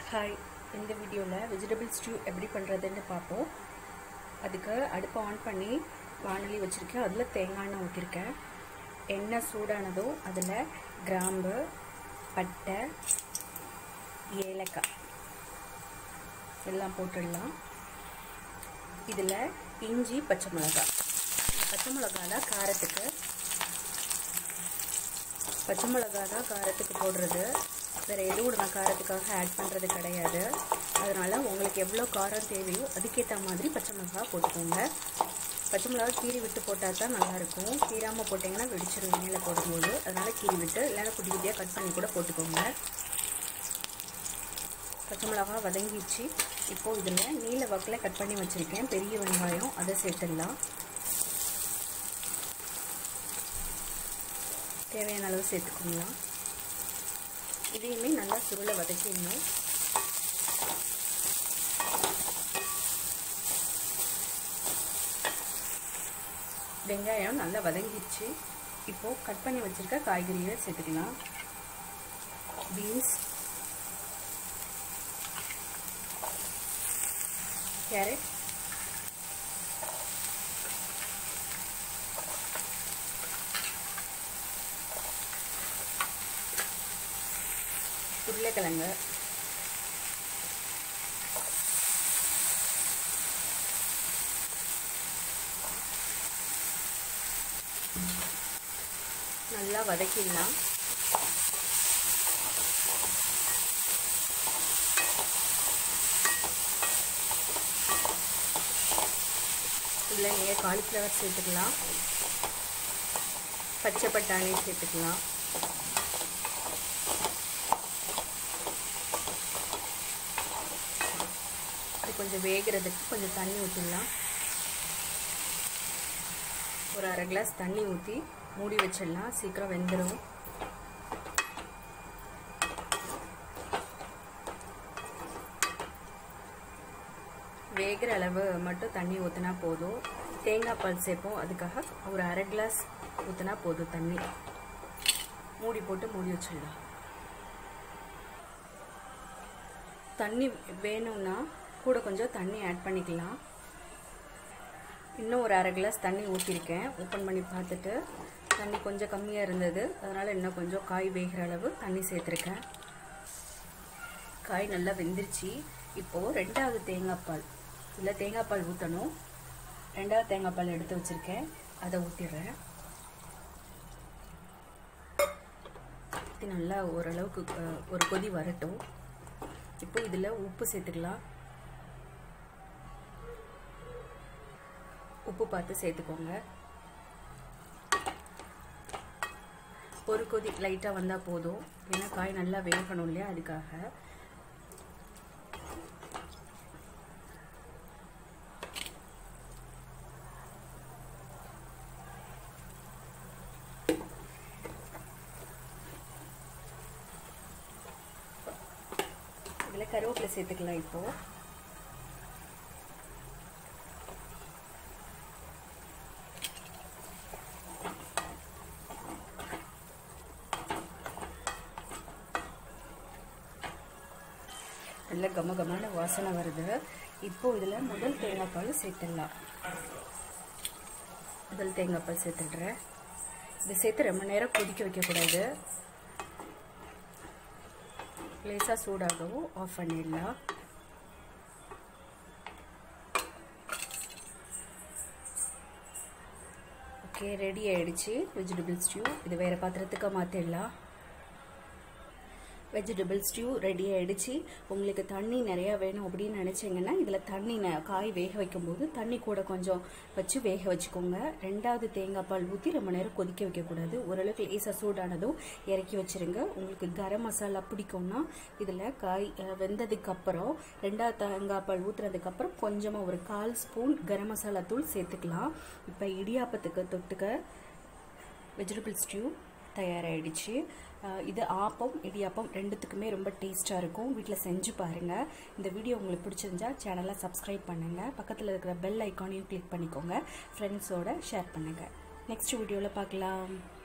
hi இந்த வீடியோவில் vegetable stew எப்படி பண்ணுறதுன்னு பார்ப்போம் அதுக்கு அடுப்பை ஆன் பண்ணி வானொலி வச்சுருக்கேன் அதில் தேங்காய் எண்ணெய் ஊற்றிருக்கேன் எண்ணெய் சூடானதும் அதில் கிராம்பு பட்டை ஏலக்காய் எல்லாம் போட்டுடலாம் இதில் இஞ்சி பச்சை மிளகாய் பச்சை மிளகாய் தான் காரத்துக்கு பச்சை மிளகா தான் காரத்துக்கு போடுறது வேறு எதுவும் நான் காரத்துக்காக ஆட் பண்ணுறது கிடையாது அதனால் உங்களுக்கு எவ்வளோ காரம் தேவையோ அதுக்கேற்ற மாதிரி பச்சை மிளகா போட்டுக்கோங்க பச்சை மிளகா கீறி விட்டு போட்டால் தான் நல்லாயிருக்கும் கீராமல் போட்டிங்கன்னா வெடிச்சிடும் எண்ணெயில் போடும்போது அதனால் கீறி விட்டு இல்லைன்னா குட்டி குட்டியாக கட் பண்ணி கூட போட்டுக்கோங்க பச்சை மிளகா வதங்கிடுச்சு இப்போது இதில் நீல வாக்கில் கட் பண்ணி வச்சுருக்கேன் பெரிய வெங்காயம் அதை சேர்த்துடலாம் தேவையான அளவு சேர்த்துக்கோங்களா இதையுமே நல்லா சுருளை வதக்கிடணும் வெங்காயம் நல்லா வதங்கிடுச்சு இப்போது கட் பண்ணி வச்சுருக்க காய்கறியை சேர்த்துக்கலாம் பீன்ஸ் கேரட் உருளைக்கிழங்கு நல்லா வதக்கிடலாம் இதில் நீங்கள் காலிஃப்ளவர் சேர்த்துக்கலாம் பச்சை பட்டாணி சேர்த்துக்கலாம் இது கொஞ்சம் வேகிறதுக்கு கொஞ்சம் தண்ணி ஊற்றிடலாம் ஒரு அரை கிளாஸ் தண்ணி ஊற்றி மூடி வச்சிடலாம் சீக்கிரம் வெந்துடும் வேகிற அளவு மட்டும் தண்ணி ஊற்றினா போதும் தேங்காய் பால் சேர்ப்போம் அதுக்காக ஒரு அரை கிளாஸ் ஊற்றினா போதும் தண்ணி மூடி போட்டு மூடி வச்சிடலாம் தண்ணி வேணும்னா கூட கொஞ்சம் தண்ணி ஆட் பண்ணிக்கலாம் இன்னும் ஒரு அரை கிளாஸ் தண்ணி ஊற்றிருக்கேன் ஓப்பன் பண்ணி பார்த்துட்டு தண்ணி கொஞ்சம் கம்மியாக இருந்தது அதனால் இன்னும் கொஞ்சம் காய் வேகிற அளவு தண்ணி சேர்த்துருக்கேன் காய் நல்லா வெந்துருச்சு இப்போது ரெண்டாவது தேங்காய் பால் இல்லை தேங்காய் பால் ஊற்றணும் ரெண்டாவது தேங்காய் பால் எடுத்து வச்சுருக்கேன் அதை ஊற்றிடுறேன் நல்லா ஓரளவுக்கு ஒரு கொதி வரட்டும் இப்போ இதில் உப்பு சேர்த்துக்கலாம் உப்பு பார்த்து சேர்த்துக்கோங்க ஒரு கொதி லைட்டாக வந்தால் போதும் ஏன்னா காய் நல்லா வேகணும் இல்லையா அதுக்காக இதில் கருவேப்பிலை சேர்த்துக்கலாம் இப்போது நல்ல கம கமான வாசனை வருது இப்போ இதில் முதல் தேங்காய் பால் சேர்த்துடலாம் முதல் தேங்காய் பால் சேர்த்துடுறேன் இதை சேர்த்து ரொம்ப நேரம் கொதிக்க வைக்கக்கூடாது லேசாக சூடாகவும் ஆஃப் பண்ணிடலாம் ஓகே ரெடி ஆகிடுச்சு வெஜிடபிள் ஸ்டியூ இது வேறு பாத்திரத்துக்கு மாற்றிடலாம் வெஜிடபிள் ஸ்டியூ ரெடி ஆகிடுச்சு உங்களுக்கு தண்ணி நிறையா வேணும் அப்படின்னு நினச்சிங்கன்னா இதில் தண்ணி காய் வேக வைக்கும்போது தண்ணி கூட கொஞ்சம் வச்சு வேக வச்சுக்கோங்க ரெண்டாவது தேங்காய் பால் ஊற்றி ரொம்ப நேரம் கொதிக்க வைக்கக்கூடாது ஓரளவுக்கு லேசாக சூடானதும் இறக்கி வச்சுருங்க உங்களுக்கு கரம் மசாலா பிடிக்கும்னா இதில் காய் வெந்ததுக்கப்புறம் ரெண்டாவது தேங்காய் பால் ஊற்றுறதுக்கப்புறம் கொஞ்சமாக ஒரு கால் ஸ்பூன் கரம் மசாலா தூள் சேர்த்துக்கலாம் இப்போ இடியாப்பத்துக்கு தொட்டுக்க வெஜிடபிள் ஸ்டியூ தயாராகிடுச்சு இது ஆப்பம் இடியாப்பம் ரெண்டுத்துக்குமே ரொம்ப டேஸ்ட்டாக இருக்கும் வீட்டில் செஞ்சு பாருங்கள் இந்த வீடியோ உங்களுக்கு பிடிச்சிருந்தா சேனலை சப்ஸ்கிரைப் பண்ணுங்கள் பக்கத்தில் இருக்கிற பெல் ஐக்கானையும் கிளிக் பண்ணிக்கோங்க ஃப்ரெண்ட்ஸோட ஷேர் பண்ணுங்கள் நெக்ஸ்ட் வீடியோவில் பார்க்கலாம்